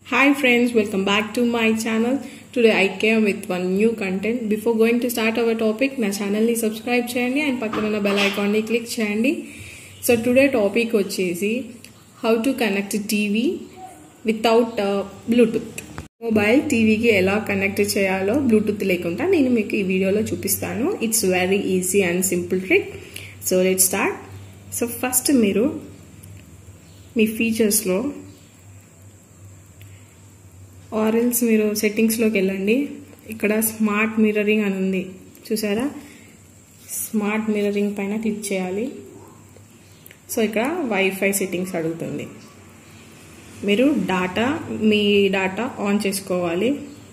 Hi friends, welcome back to my channel. Today I came with one new content. Before going to start our topic, నా ఛానల్ని subscribe చేయండి and పక్కన ఉన్న bell ఐకాన్ని click చేయండి so today topic వచ్చేసి how to connect TV without Bluetooth mobile టీవీకి ఎలా కనెక్ట్ చేయాలో బ్లూటూత్ లేకుండా నేను మీకు ఈ వీడియోలో చూపిస్తాను it's very easy and simple trick so let start so first మీరు మీ ఫీచర్స్లో ఆరెల్స్ మీరు సెట్టింగ్స్లోకి వెళ్ళండి ఇక్కడ స్మార్ట్ మిర్రరింగ్ అని ఉంది చూసారా స్మార్ట్ మిర్రరింగ్ పైన క్లిక్ చేయాలి సో ఇక్కడ వైఫై సెట్టింగ్స్ అడుగుతుంది మీరు డాటా మీ డాటా ఆన్ చేసుకోవాలి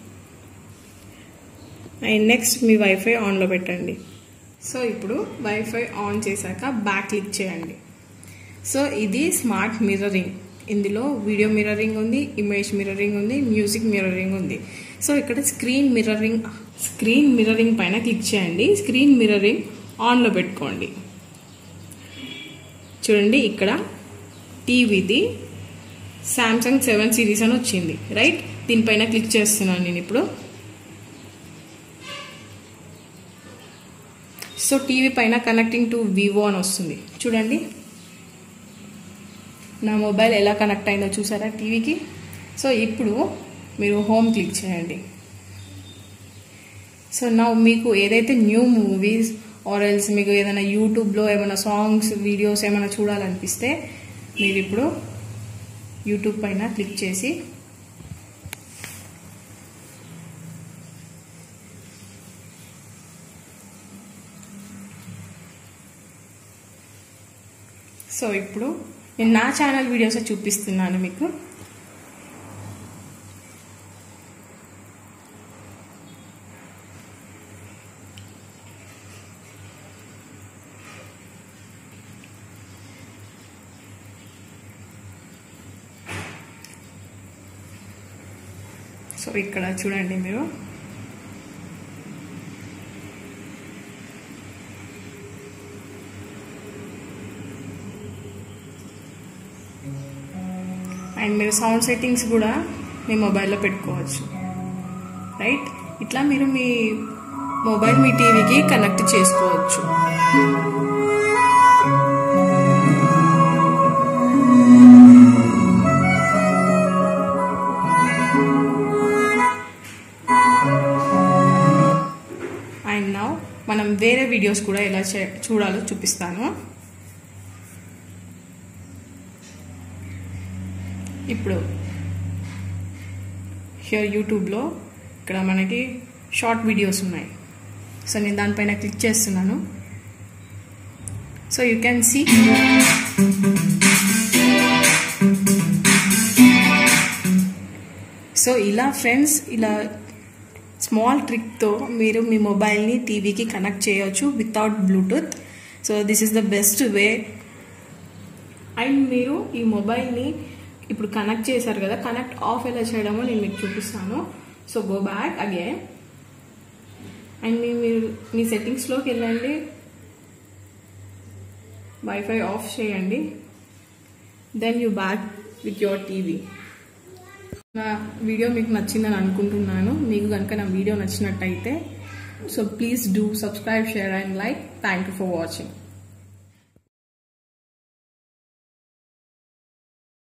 అండ్ నెక్స్ట్ మీ వైఫై ఆన్లో పెట్టండి సో ఇప్పుడు వైఫై ఆన్ చేశాక బ్యాక్ క్లిక్ చేయండి సో ఇది స్మార్ట్ మిర్రరింగ్ ఇందులో వీడియో మిర్రరింగ్ ఉంది ఇమేజ్ మిర్రరింగ్ ఉంది మ్యూజిక్ మిర్రరింగ్ ఉంది సో ఇక్కడ స్క్రీన్ మిర్రరింగ్ స్క్రీన్ మిర్రరింగ్ పైన క్లిక్ చేయండి స్క్రీన్ మిర్రరింగ్ ఆన్లో పెట్టుకోండి చూడండి ఇక్కడ టీవీది శాంసంగ్ సెవెన్ సిరీస్ అని వచ్చింది రైట్ దీనిపైన క్లిక్ చేస్తున్నాను నేను ఇప్పుడు సో టీవీ పైన కనెక్టింగ్ టు వివో అని వస్తుంది చూడండి నా మొబైల్ ఎలా కనెక్ట్ అయిందో చూసారా టీవీకి సో ఇప్పుడు మీరు హోమ్ క్లిక్ చేయండి సో నా మీకు ఏదైతే న్యూ మూవీస్ ఆర్ ఎల్స్ మీకు ఏదైనా యూట్యూబ్లో ఏమైనా సాంగ్స్ వీడియోస్ ఏమైనా చూడాలనిపిస్తే మీరు ఇప్పుడు యూట్యూబ్ పైన క్లిక్ చేసి సో ఇప్పుడు నేను నా ఛానల్ వీడియోస్ చూపిస్తున్నాను మీకు సో ఇక్కడ చూడండి మీరు అండ్ మీరు సౌండ్ సెట్టింగ్స్ కూడా మీ మొబైల్లో పెట్టుకోవచ్చు రైట్ ఇట్లా మీరు మీ మొబైల్ మీ టీవీకి కనెక్ట్ చేసుకోవచ్చు అండ్ నౌ మనం వేరే వీడియోస్ కూడా ఎలా చూడాలో చూపిస్తాను ఇప్పుడు హియర్ యూట్యూబ్లో ఇక్కడ మనకి షార్ట్ వీడియోస్ ఉన్నాయి సో నేను దానిపైన క్లిక్ చేస్తున్నాను so you can see so ఇలా ఫ్రెండ్స్ ఇలా స్మాల్ ట్రిక్తో మీరు మీ మొబైల్ని టీవీకి కనెక్ట్ చేయవచ్చు without Bluetooth so this is the best way and మీరు ఈ మొబైల్ని ఇప్పుడు కనెక్ట్ చేశారు కదా కనెక్ట్ ఆఫ్ ఎలా చేయడమో నేను మీకు చూపిస్తాను so go back again and మీ మీరు మీ సెట్టింగ్స్లోకి వెళ్ళండి వైఫై ఆఫ్ చేయండి then you back with your TV నా వీడియో మీకు నచ్చిందని అనుకుంటున్నాను మీకు కనుక నా వీడియో నచ్చినట్టయితే so please do subscribe share and like thank you for watching